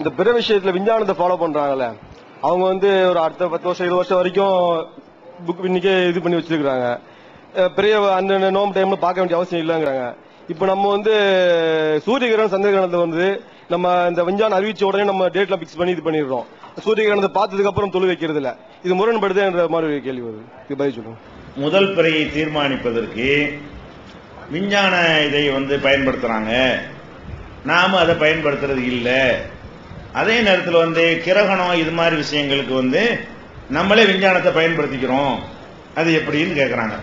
இந்த பிற விஷயத்துல விஞ்ஞானத்தை ஃபாலோ பண்றாங்கல்ல அவங்க வந்து ஒரு அடுத்த பத்து வருஷம் இருபது வருஷம் வரைக்கும் புக் இன்னைக்கே இது பண்ணி வச்சிருக்காங்க பெரிய அந்த நோம்பு டைம்ல பார்க்க வேண்டிய அவசியம் இல்லைங்கிறாங்க இப்போ நம்ம வந்து சூரிய கிரகணம் சந்திர கிரகணத்தை வந்து நம்ம இந்த விஞ்ஞானம் அறிவிச்ச உடனே நம்ம டேட்ல பிக்ஸ் பண்ணி இது பண்ணிடுறோம் சூரிய கிரகணத்தை பார்த்ததுக்கு அப்புறம் தொழு வைக்கிறது இல்ல இது முரண்படுதுன்ற மாதிரி ஒரு கேள்வி வருது இது பதில் சொல்லுங்க முதல் பிறையை தீர்மானிப்பதற்கு விஞ்ஞான இதை வந்து பயன்படுத்துறாங்க நாம அதை பயன்படுத்துறது இல்லை அதே நேரத்தில் வந்து கிரகணம் இது மாதிரி விஷயங்களுக்கு வந்து நம்மளே விஞ்ஞானத்தை பயன்படுத்திக்கிறோம் அது எப்படின்னு கேட்குறாங்க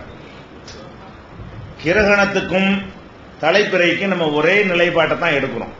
கிரகணத்துக்கும் தலைப்பிறைக்கும் நம்ம ஒரே நிலைப்பாட்டை தான் எடுக்கிறோம்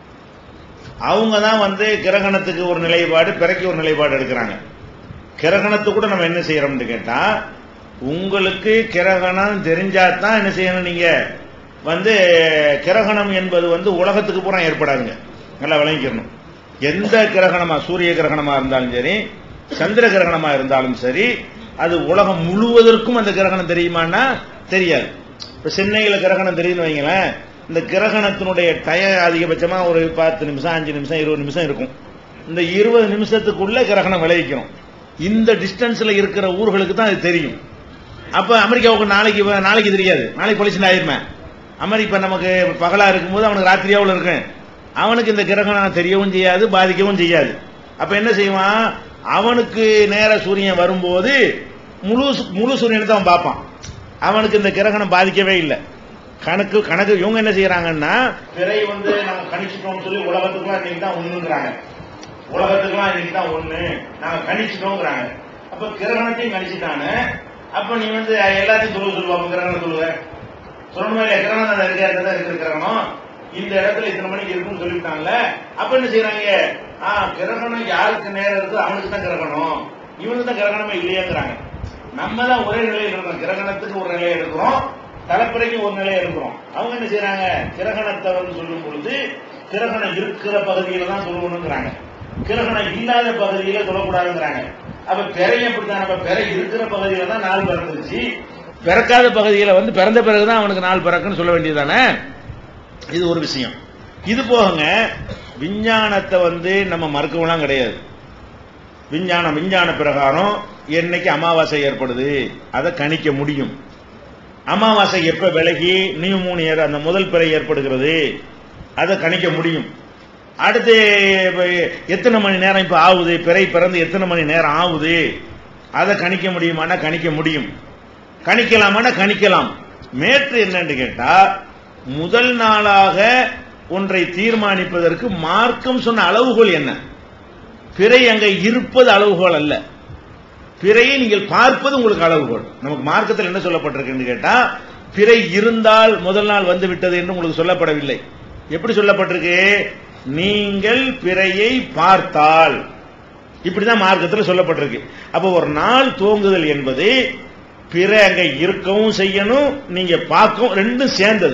அவங்க தான் வந்து கிரகணத்துக்கு ஒரு நிலைப்பாடு பிறைக்கு ஒரு நிலைப்பாடு எடுக்கிறாங்க கிரகணத்துக்கு கூட நம்ம என்ன செய்யறோம்னு கேட்டா உங்களுக்கு கிரகணம் தெரிஞ்சா தான் என்ன செய்யணும் நீங்க வந்து கிரகணம் என்பது வந்து உலகத்துக்கு பூரா ஏற்படாதுங்க நல்லா விளங்கிக்கணும் எந்த கிரகணமா சூரிய கிரகணமா இருந்தாலும் சரி சந்திர கிரகணமா இருந்தாலும் சரி அது உலகம் முழுவதற்கும் அந்த கிரகணம் தெரியுமான்னா தெரியாது இப்ப சென்னையில கிரகணம் தெரியுதுன்னு வைங்களேன் இந்த கிரகணத்தினுடைய டய அதிகபட்சமா ஒரு பத்து நிமிஷம் அஞ்சு நிமிஷம் இருபது நிமிஷம் இருக்கும் இந்த இருபது நிமிஷத்துக்குள்ள கிரகணம் விளைவிக்கணும் இந்த டிஸ்டன்ஸ்ல இருக்கிற ஊர்களுக்கு தான் அது தெரியும் அப்ப அமெரிக்காவுக்கு நாளைக்கு வ- நாளைக்கு தெரியாது நாளைக்கு பொலிசன் ஆயிருமே அமெரிக்கா நமக்கு பகலா இருக்கும்போது அவனுக்கு ராத்திரியாவில் இருக்கும் அவனுக்கு இந்த கிரகணம் தெரியவும் செய்யாது பாதிக்கவும் செய்யாது அப்ப என்ன செய்வான் அவனுக்கு நேர சூரியன் வரும்போது முழு சு- முழு சூரியனை தான் அவன் பார்ப்பான் அவனுக்கு இந்த கிரகணம் பாதிக்கவே இல்லை கணக்கு கணக்கு இவங்க என்ன செய்யறாங்கன்னா பிறை வந்து நம்ம கணிச்சிட்டோம்னு சொல்லி உலகத்துக்குலாம் இன்னைக்கு தான் ஒண்ணுங்கிறாங்க உலகத்துக்குலாம் இன்னைக்கு தான் ஒண்ணு நாங்க கணிச்சிட்டோங்கிறாங்க அப்ப கிரகணத்தையும் கணிச்சிட்டானே அப்ப நீ வந்து எல்லாத்தையும் சொல்ல சொல்லுவாங்க கிரகணம் சொல்லுவ சொல்லணுமா இல்லையா கிரகணம் தான் இருக்க இடத்துல இருக்கிற கிரகணம் இந்த இடத்துல இத்தனை மணிக்கு இருக்கும்னு சொல்லிவிட்டாங்கல்ல அப்ப என்ன செய்யறாங்க ஆ கிரகணம் யாருக்கு நேரம் இருக்கு அவனுக்கு தான் கிரகணம் இவனுக்கு தான் கிரகணமே இல்லையாங்கிறாங்க நம்ம தான் ஒரே நிலையில் இருக்கிறோம் கிரகணத்துக்கு ஒரு நிலையை இருக்கிறோம் தலைப்பிறைக்கு ஒரு நிலையை இருக்கிறோம் அவங்க என்ன செய்யறாங்க கிரகணத்தை வந்து சொல்லும் பொழுது கிரகணம் இருக்கிற பகுதியில தான் சொல்லணுங்கிறாங்க கிரகணம் இல்லாத பகுதியில சொல்லக்கூடாதுங்கிறாங்க அப்ப பிறை அப்படித்தான் அப்ப பிறை இருக்கிற பகுதியில தான் நாள் பிறந்துருச்சு பிறக்காத பகுதியில வந்து பிறந்த பிறகுதான் அவனுக்கு நாள் பிறக்குன்னு சொல்ல வேண்டியதுதானே இது ஒரு விஷயம் இது போகங்க விஞ்ஞானத்தை வந்து நம்ம மறுக்கவெல்லாம் கிடையாது விஞ்ஞானம் விஞ்ஞான பிரகாரம் என்னைக்கு அமாவாசை ஏற்படுது அதை கணிக்க முடியும் அமாவாசை எப்ப விலகி நியூ மூன் ஏற அந்த முதல் பிறை ஏற்படுகிறது அதை கணிக்க முடியும் அடுத்து இப்ப எத்தனை மணி நேரம் இப்ப ஆகுது பிறை பிறந்து எத்தனை மணி நேரம் ஆகுது அதை கணிக்க முடியுமானா கணிக்க முடியும் கணிக்கலாமானா கணிக்கலாம் மேற்று என்னன்னு கேட்டா முதல் நாளாக ஒன்றை தீர்மானிப்பதற்கு மார்க்கம் சொன்ன அளவுகோல் என்ன பிறை அங்க இருப்பது அளவுகோல் அல்ல பிறையை நீங்கள் பார்ப்பது உங்களுக்கு அளவுகோல் நமக்கு மார்க்கத்தில் என்ன சொல்லப்பட்டிருக்குன்னு கேட்டா பிறை இருந்தால் முதல் நாள் வந்து விட்டது என்று உங்களுக்கு சொல்லப்படவில்லை எப்படி சொல்லப்பட்டிருக்கு நீங்கள் பிறையை பார்த்தால் இப்படிதான் மார்க்கத்தில் சொல்லப்பட்டிருக்கு அப்ப ஒரு நாள் துவங்குதல் என்பது பிறை அங்க இருக்கவும் செய்யணும் நீங்க பார்க்கவும் ரெண்டும் சேர்ந்தது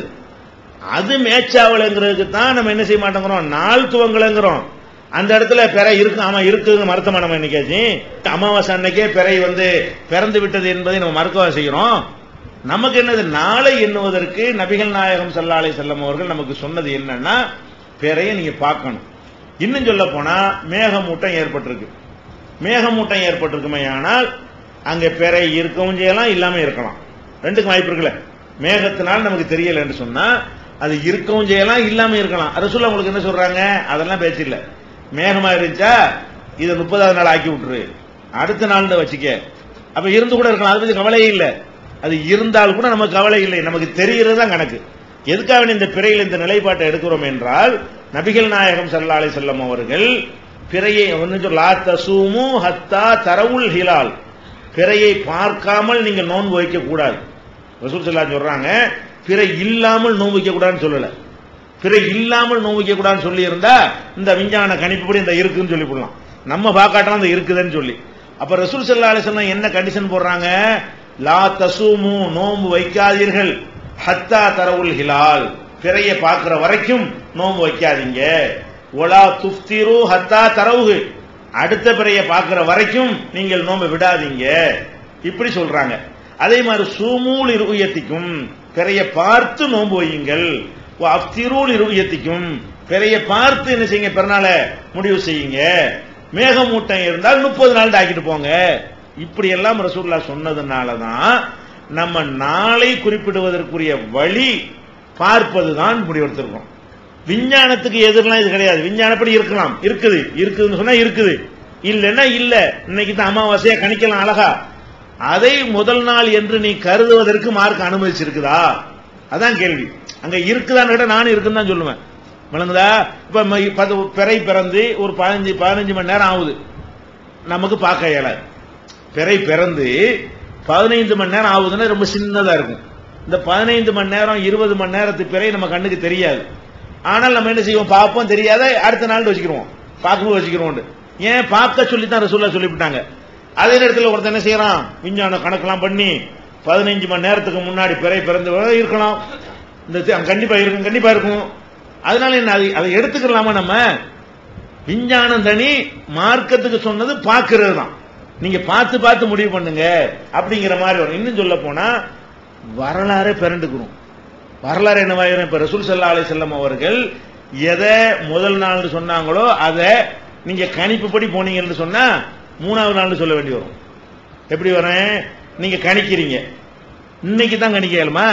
அது மேட்சாவலைங்கிறதுக்கு தான் நம்ம என்ன செய்ய மாட்டேங்கிறோம் நாள் துவங்கலைங்கிறோம் அந்த இடத்துல பிறை இருக்கு ஆமா இருக்குன்னு மறுத்தமா நம்ம இன்னைக்காச்சு அமாவாசை அன்னைக்கே பிறை வந்து பிறந்து விட்டது என்பதை நம்ம மறுக்கவா செய்கிறோம் நமக்கு என்னது நாளை எண்ணுவதற்கு நபிகள் நாயகம் சல்லாலை செல்லம் அவர்கள் நமக்கு சொன்னது என்னன்னா பிறையை நீங்க பார்க்கணும் இன்னும் சொல்ல போனா மேகமூட்டம் ஏற்பட்டிருக்கு மேகமூட்டம் ஏற்பட்டிருக்குமே ஆனால் அங்க பிறை இருக்கவும் செய்யலாம் இல்லாம இருக்கலாம் ரெண்டுக்கும் வாய்ப்பு இருக்குல்ல மேகத்தினால் நமக்கு தெரியல என்று சொன்னா அது இருக்கவும் செய்யலாம் இல்லாம இருக்கலாம் ரசூல்லா உங்களுக்கு என்ன சொல்றாங்க அதெல்லாம் பேச்சு இல்ல மேகமா இருந்துச்சா இதை முப்பதாவது நாள் ஆக்கி விட்டுரு அடுத்த நாள் வச்சுக்க அப்ப இருந்து கூட இருக்கலாம் அதை பத்தி கவலையே இல்லை அது இருந்தால் கூட நமக்கு கவலை இல்லை நமக்கு தெரிகிறது தான் கணக்கு எதுக்காக இந்த பிறையில் இந்த நிலைப்பாட்டை எடுக்கிறோம் என்றால் நபிகள் நாயகம் ஸல்லல்லாஹு அலைஹி செல்லம் அவர்கள் பிறையை ஒன்னு சொல்ல, லா தசூமு ஹத்தா தரவுல் ஹிலால் பிறையை பார்க்காமல் நீங்க நோன்பு வைக்க கூடாது ரசூல் ஸல்லல்லாஹு சொல்றாங்க பிறை இல்லாமல் நோன்பு வைக்க கூடாதுன்னு சொல்லல பிறை இல்லாமல் நோன்பு வைக்க கூடாதுன்னு சொல்லி இருந்தா இந்த விஞ்ஞான கணிப்புப்படி இந்த இருக்குன்னு சொல்லி போடலாம் நம்ம பார்க்காட்டலாம் இந்த இருக்குதுன்னு சொல்லி அப்ப ரசூல் ஸல்லல்லாஹு அலைஹி வஸல்லம் என்ன கண்டிஷன் போடுறாங்க லா தசூமு நோன்பு வைக்காதீர்கள் ஹத்தா தரவுல் ஹிலால் பிறைய பார்க்கிற வரைக்கும் நோன்பு வைக்காதீங்க ஒலா துஃப்திரு ஹத்தா தரவுகு அடுத்த பிறைய பார்க்கிற வரைக்கும் நீங்கள் நோன்பு விடாதீங்க இப்படி சொல்றாங்க அதே மாதிரி சூமூல் இருயத்திக்கும் பிறைய பார்த்து நோன்பு வையுங்கள் அப்திரூல் இருயத்திக்கும் பிறைய பார்த்து என்ன செய்யுங்க பிறநாள முடிவு செய்யுங்க மேகமூட்டம் இருந்தால் முப்பது நாள் ஆக்கிட்டு போங்க இப்படி எல்லாம் ரசூல்லா சொன்னதுனால தான் நம்ம நாளை குறிப்பிடுவதற்குரிய வழி பார்ப்பதுதான் முடிவெடுத்திருக்கோம் விஞ்ஞானத்துக்கு எதிரெல்லாம் இது கிடையாது விஞ்ஞானப்படி இருக்கலாம் இருக்குது இருக்குதுன்னு சொன்னா இருக்குது இல்லைன்னா இல்ல இன்னைக்கு தான் அமாவாசையா கணிக்கலாம் அழகா அதை முதல் நாள் என்று நீ கருதுவதற்கு மார்க் அனுமதிச்சிருக்குதா அதான் கேள்வி அங்க இருக்குதான்னு கேட்டா நானும் இருக்குன்னு தான் சொல்லுவேன் விளங்குதா இப்ப ம- பத்து பிறை பிறந்து ஒரு பதினஞ்சு பதினஞ்சு மணி நேரம் ஆகுது நமக்கு பார்க்க இயலாது பிறை பிறந்து பதினைந்து மணி நேரம் ஆகுதுன்னா ரொம்ப சின்னதா இருக்கும் இந்த பதினைந்து மணி நேரம் இருபது மணி நேரத்து பிறை நம்ம கண்ணுக்கு தெரியாது ஆனால் நம்ம என்ன செய்வோம் பார்ப்போம் தெரியாத அடுத்த நாள் வச்சுக்கிறோம் பார்க்கும்போது வச்சுக்கிறோம் ஏன் பார்க்க சொல்லி தான் ரசூல்லா சொல்லிவிட்டாங்க அதே நேரத்தில் ஒருத்தன் என்ன செய்யறான் விஞ்ஞான கணக்கெல்லாம் பண்ணி பதினைஞ்சு மணி நேரத்துக்கு முன்னாடி பிறை பிறந்து இருக்கலாம் இந்த தி- கண்டிப்பா இருக்கும் கண்டிப்பா இருக்கும் அதனால என்ன அதை அதை எடுத்துக்கலாமா நம்ம விஞ்ஞானம் தனி மார்க்கத்துக்கு சொன்னது பார்க்கிறது தான் நீங்க பார்த்து பார்த்து முடிவு பண்ணுங்க அப்படிங்கிற மாதிரி வரும் இன்னும் சொல்ல போனா வரலாறே பிறண்டுக்கிறோம் வரலாறு என்னவாயிரும் இப்ப ரசூல் சல்லா அலி செல்லம் அவர்கள் எதை முதல் நாள் சொன்னாங்களோ அதை நீங்க கணிப்புப்படி போனீங்கன்னு சொன்னா மூணாவது நாள் சொல்ல வேண்டி வரும் எப்படி வரேன் நீங்க கணிக்கிறீங்க இன்னைக்கு தான் கணிக்க இயலுமா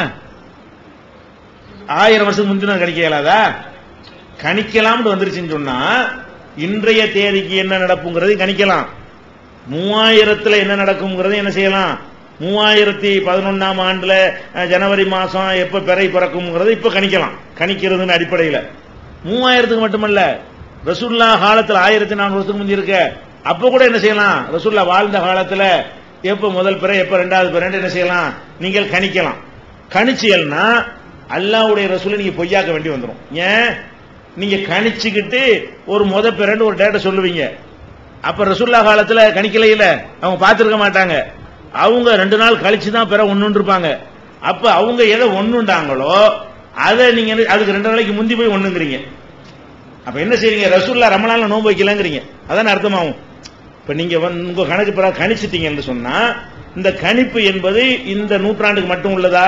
ஆயிரம் வருஷத்துக்கு முந்தின கணிக்க இயலாதா கணிக்கலாம்னு வந்துருச்சுன்னு சொன்னா இன்றைய தேதிக்கு என்ன நடப்புங்கிறது கணிக்கலாம் மூவாயிரத்துல என்ன நடக்கும்ங்கிறது என்ன செய்யலாம் மூவாயிரத்தி பதினொன்னாம் ஆண்டுல அஹ், ஜனவரி மாசம் எப்ப பிறை பிறக்கும்ங்கிறது இப்ப கணிக்கலாம் கணிக்கிறதுன்னு அடிப்படையில மூவாயிரத்துக்கு மட்டுமல்ல ரசூல்லா காலத்துல ஆயிரத்தி நானூறு வருஷத்துக்கு முந்தி இருக்க அப்ப கூட என்ன செய்யலாம் ரசூல்லா வாழ்ந்த காலத்துல எப்ப முதல் பிறை எப்ப ரெண்டாவது பிறை என்ன செய்யலாம் நீங்கள் கணிக்கலாம் கணிச்சியல்னா அல்லாஹ்வுடைய ரசூலை நீங்க பொய்யாக்க வேண்டி வந்துரும் ஏன் நீங்க கணிச்சுக்கிட்டு ஒரு முத பிறன்னு ஒரு டேட்டை சொல்லுவீங்க அப்ப ரசூல்லா காலத்துல கணிக்கல இல்ல அவங்க பார்த்திருக்க மாட்டாங்க அவங்க ரெண்டு நாள் கழிச்சு தான் பிற ஒன்னு இருப்பாங்க அப்ப அவங்க எதை ஒண்ணுண்டாங்களோ அதை நீங்க என்ன- அதுக்கு ரெண்டு நாளைக்கு முந்தி போய் ஒண்ணுங்கிறீங்க அப்ப என்ன செய்றீங்க ரசூல்லா ரமலான்ல நோன்பு வைக்கலங்கிறீங்க அதான் அர்த்தமாகும் இப்ப நீங்க வந்து உங்க கணக்கு பிறகு கணிச்சிட்டீங்கன்னு சொன்னா இந்த கணிப்பு என்பது இந்த நூற்றாண்டுக்கு மட்டும் உள்ளதா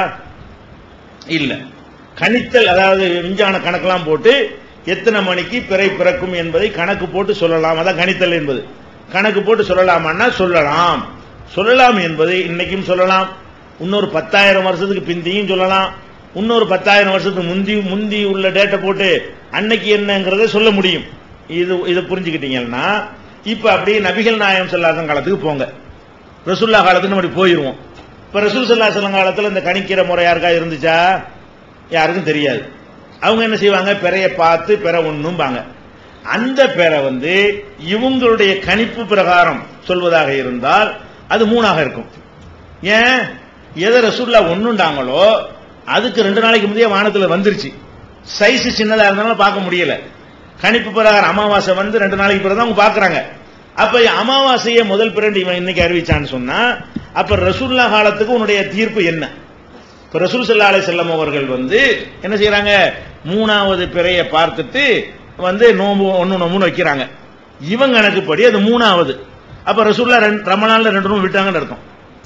இல்ல கணித்தல் அதாவது விஞ்ஞான கணக்கெல்லாம் போட்டு எத்தனை மணிக்கு பிறை பிறக்கும் என்பதை கணக்கு போட்டு சொல்லலாம் அதான் கணித்தல் என்பது கணக்கு போட்டு சொல்லலாமான்னா சொல்லலாம் சொல்லலாம் என்பது இன்னைக்கும் சொல்லலாம் இன்னொரு பத்தாயிரம் வருஷத்துக்கு பிந்தியும் சொல்லலாம் இன்னொரு பத்தாயிரம் வருஷத்துக்கு முந்தி முந்தி உள்ள டேட்டை போட்டு அன்னைக்கு என்னங்கிறத சொல்ல முடியும் இது இதை புரிஞ்சுக்கிட்டீங்கன்னா இப்ப அப்படியே நபிகள் நாயம் சொல்லாத காலத்துக்கு போங்க ரசூல்லா காலத்துக்கு நம்ம அப்படி போயிருவோம் இப்ப ரசூல் சல்லா சொல்லம் காலத்துல இந்த கணிக்கிற முறை யாருக்கா இருந்துச்சா யாருக்கும் தெரியாது அவங்க என்ன செய்வாங்க பிறைய பார்த்து பிற ஒண்ணும்பாங்க அந்த பிறை வந்து இவங்களுடைய கணிப்பு பிரகாரம் சொல்வதாக இருந்தால் அது மூணாக இருக்கும் ஏன் எதை ரசூல்லா ஒண்ணுண்டாங்களோ அதுக்கு ரெண்டு நாளைக்கு முந்தைய வானத்துல வந்துருச்சு சைஸ் சின்னதா இருந்தாலும் பார்க்க முடியல கணிப்பு பிரகாரம் அமாவாசை வந்து ரெண்டு நாளைக்கு பிறகு அவங்க பாக்குறாங்க அப்ப அமாவாசையை முதல் பிறண்டு இவன் இன்னைக்கு அறிவிச்சான்னு சொன்னா அப்ப ரசூல்லா காலத்துக்கு உன்னுடைய தீர்ப்பு என்ன இப்ப ரசூல் சல்லா அலைஹி செல்லம் அவர்கள் வந்து என்ன செய்யறாங்க மூணாவது பிறைய பார்த்துட்டு வந்து நோம்பு ஒன்னு நோம்புன்னு வைக்கிறாங்க இவங்க கணக்குப்படி அது மூணாவது அப்ப ரசூல்லா ரெண்டு ரமணான்ல ரெண்டு நோம்பு விட்டாங்கன்னு அர்த்தம்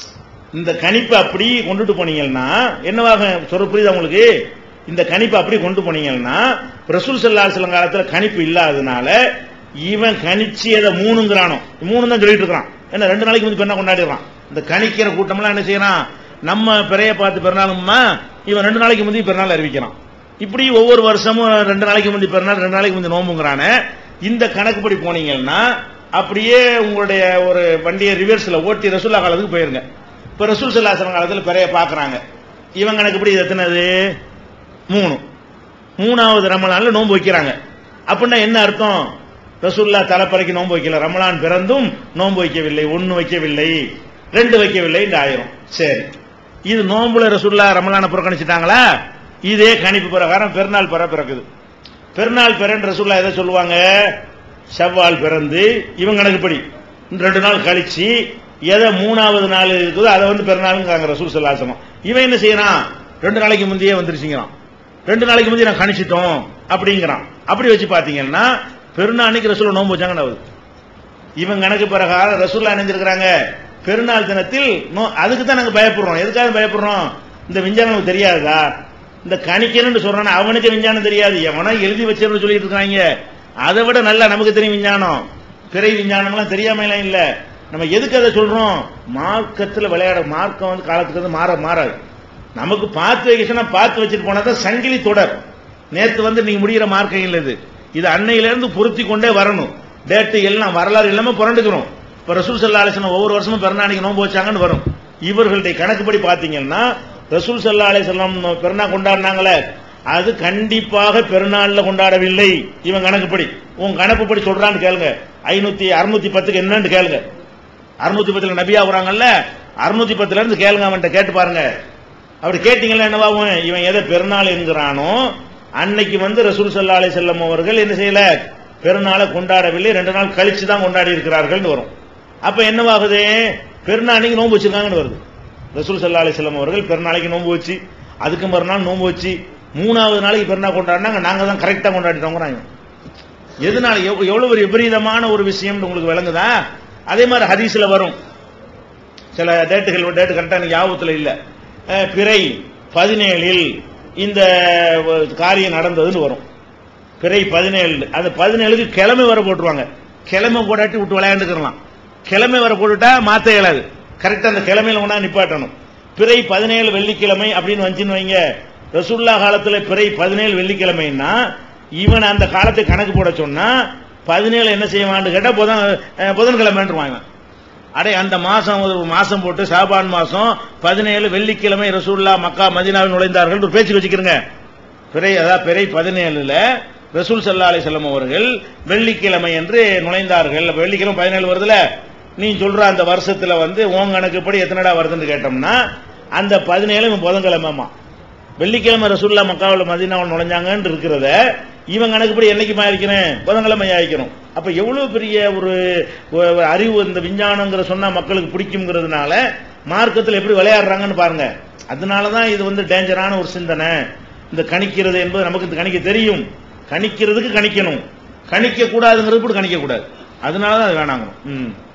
இந்த கணிப்பு அப்படி கொண்டுட்டு போனீங்கன்னா என்னவாக சொல்ற புரியுதா உங்களுக்கு இந்த கணிப்பு அப்படி கொண்டு போனீங்கன்னா ரசூல் சல்லா சில காலத்துல கணிப்பு இல்லாததுனால இவன் கணிச்சியதை மூணுங்கிறானோ மூணு தான் சொல்லிட்டு இருக்கான் என்ன ரெண்டு நாளைக்கு வந்து பெண்ணா கொண்டாடிடுறான் இந்த கணிக்கிற கூட்டம்லாம் என்ன செய்யறான் நம்ம பிறைய பார்த்து பிறநாளுமா இவன் ரெண்டு நாளைக்கு முந்தி பிறநாள் அறிவிக்கிறான் இப்படி ஒவ்வொரு வருஷமும் ரெண்டு நாளைக்கு முந்தி பிறநாள் ரெண்டு நாளைக்கு முந்தி நோம்புங்கிறானே இந்த கணக்குப்படி போனீங்கன்னா அப்படியே உங்களுடைய ஒரு வண்டியை ரிவர்ஸ்ல ஓட்டி ரசூல்லா காலத்துக்கு போயிருங்க இப்ப ரசூல் சல்லாசலம் காலத்துல பிறைய பாக்குறாங்க இவன் கணக்குப்படி இது எத்தனது மூணு மூணாவது ரமலான்ல நோன்பு வைக்கிறாங்க அப்படின்னா என்ன அர்த்தம் ரசூல்லா தலைப்பறைக்கு நோன்பு வைக்கல ரமலான் பிறந்தும் நோன்பு வைக்கவில்லை ஒன்னு வைக்கவில்லை ரெண்டு வைக்கவில்லை இந்த ஆயிரம் சரி இது நோன்புல ரசூல்லா ரமலான புறக்கணிச்சிட்டாங்களா இதே கணிப்பு பிரகாரம் பெருநாள் பிற பிறக்குது பெருநாள் பிறன்னு ரசூல்லா எதை சொல்லுவாங்க செவ்வால் பிறந்து இவங்க கணக்குப்படி இன்னும் ரெண்டு நாள் கழிச்சு எதை மூணாவது நாள் இருக்குதோ அதை வந்து பெருநாளுங்கிறாங்க ரசூல் சல்லாசனம் இவன் என்ன செய்யறான் ரெண்டு நாளைக்கு முந்தையே வந்துருச்சுங்கிறான் ரெண்டு நாளைக்கு முந்தைய நான் கணிச்சிட்டோம் அப்படிங்கிறான் அப்படி வச்சு பாத்தீங்கன்னா பெருநாள் அன்னைக்கு ரசூல் நோன்பு வச்சாங்கன்னு ஆகுது இவன் கணக்கு பிரகாரம் ரசூல்லா இணைஞ்சிருக்கிறாங்க பெருநாள் தினத்தில் நோ- அதுக்கு தான் நாங்க பயப்படுறோம் எதுக்காக பயப்படுறோம் இந்த விஞ்ஞானம் நமக்கு தெரியாதா இந்த கணிக்கணும்னு சொல்றானே அவனுக்கு விஞ்ஞானம் தெரியாது எவனோ எழுதி வச்சிருந்து சொல்லிட்டு இருக்காங்க அதை விட நல்லா நமக்கு தெரியும் விஞ்ஞானம் பிறை விஞ்ஞானம்லாம் தெரியாம எல்லாம் இல்ல நம்ம எதுக்கு அதை சொல்றோம் மார்க்கத்துல விளையாட மார்க்கம் வந்து காலத்துக்கு வந்து மாற மாறாது நமக்கு பார்த்து வைக்கணும்னா பார்த்து வச்சுட்டு போனா தான் சங்கிலி தொடர் நேத்து வந்து நீங்க முடிகிற மார்க்கம் இல்ல இது இது அன்னையில இருந்து பொருத்தி கொண்டே வரணும் டேட்டு எல்லாம் வரலாறு எல்லாமே புரண்டுக்கிறோம் இப்ப ரசூல் சல்லா அலிஸ்லாம் ஒவ்வொரு வருஷமும் பிறநாளைக்கு நோன்பு வச்சாங்கன்னு வரும் இவர்களுடைய கணக்குப்படி பாத்தீங்கன்னா ரசூல் சல்லா அலிஸ்லாம் பிறநா கொண்டாடினாங்களே அது கண்டிப்பாக பெருநாள்ல கொண்டாடவில்லை இவன் கணக்குப்படி உன் கணக்குப்படி சொல்றான்னு கேளுங்க ஐநூத்தி அறுநூத்தி பத்துக்கு என்னன்னு கேளுங்க அறுநூத்தி பத்துல நபியா வராங்கல்ல அறுநூத்தி பத்துல இருந்து கேளுங்க அவன்கிட்ட கேட்டு பாருங்க அப்படி கேட்டீங்களா என்னவாகும் இவன் எதை பெருநாள் என்கிறானோ அன்னைக்கு வந்து ரசூல் சல்லா அலி செல்லம் அவர்கள் என்ன செய்யல பெருநாளை கொண்டாடவில்லை ரெண்டு நாள் கழிச்சு தான் கொண்டாடி இருக்கிறார்கள் வரும் அப்ப என்னவாகுது பெருநாளைக்கு நோன்பு வச்சிருக்காங்கன்னு வருது ரசூல் சல்லா அலி செல்லம் அவர்கள் பெருநாளைக்கு நோன்பு வச்சு அதுக்கு மறுநாள் நோன்பு வச்சு மூணாவது நாளைக்கு பெருநாள் கொண்டாடினாங்க நாங்க தான் கரெக்டா கொண்டாடிட்டோங்கிறாங்க எதனால எவ்- எவ்வளவு ஒரு விபரீதமான ஒரு விஷயம் உங்களுக்கு விளங்குதா அதே மாதிரி ஹதீஸ்ல வரும் சில டேட்டுகள் டேட்டு கரெக்டாக எனக்கு ஞாபகத்தில் இல்லை அஹ், பிறை பதினேழில் இந்த அஹ், காரியம் நடந்ததுன்னு வரும் பிறை பதினேழு அந்த பதினேழுக்கு கிழமை வர போட்டுருவாங்க கிழமை போடாட்டி விட்டு விளையாண்டுக்கலாம் கிழமை வர போட்டுட்டா மாத்த இயலாது கரெக்டா அந்த கிழமையில ஒண்ணா நிப்பாட்டணும் பிறை பதினேழு வெள்ளிக்கிழமை அப்படின்னு வந்துச்சுன்னு வைங்க ரசூல்லா காலத்துல பிறை பதினேழு வெள்ளிக்கிழமைன்னா இவன் அந்த காலத்தை கணக்கு போட சொன்னா பதினேழு என்ன செய்வான்னு கேட்டா புதன் அஹ், புதன்கிழமைன்றுவான் இவன் அடே அந்த மாசம் ஒரு மாசம் போட்டு சாபான் மாசம் பதினேழு வெள்ளிக்கிழமை ரசூல்லா மக்கா மதினாவில் நுழைந்தார்கள் ஒரு பேச்சு வச்சுக்கிறங்க பிறை அதாவது பிறை பதினேழுல ரசூல் சல்லா அலி செல்லம் அவர்கள் வெள்ளிக்கிழமை என்று நுழைந்தார்கள் அப்ப வெள்ளிக்கிழமை பதினேழு வருதுல நீ சொல்ற அந்த வருஷத்துல வந்து உன் கணக்குப்படி எத்தனைடா வருதுன்னு கேட்டோம்னா அந்த பதினேழு இவன் புதன்கிழமைமா வெள்ளிக்கிழமை ரசூல்லா மக்காவில் மதினாவில் நுழைஞ்சாங்கன்னு இருக்கிறத இவன் கணக்குப்படி என்னைக்குமா இருக்கிறேன் புதன்கிழமை ஆயிக்கணும் அப்ப எவ்வளவு பெரிய ஒரு ஒரு அறிவு இந்த விஞ்ஞானங்கிற சொன்னா மக்களுக்கு பிடிக்குங்கிறதுனால மார்க்கத்தில் எப்படி விளையாடுறாங்கன்னு பாருங்க அதனாலதான் இது வந்து டேஞ்சரான ஒரு சிந்தனை இந்த கணிக்கிறது என்பது நமக்கு இந்த கணிக்க தெரியும் கணிக்கிறதுக்கு கணிக்கணும் கணிக்க கூடாதுங்கிறது கூட கணிக்க கூடாது அதனாலதான் அது வேணாங்க ம்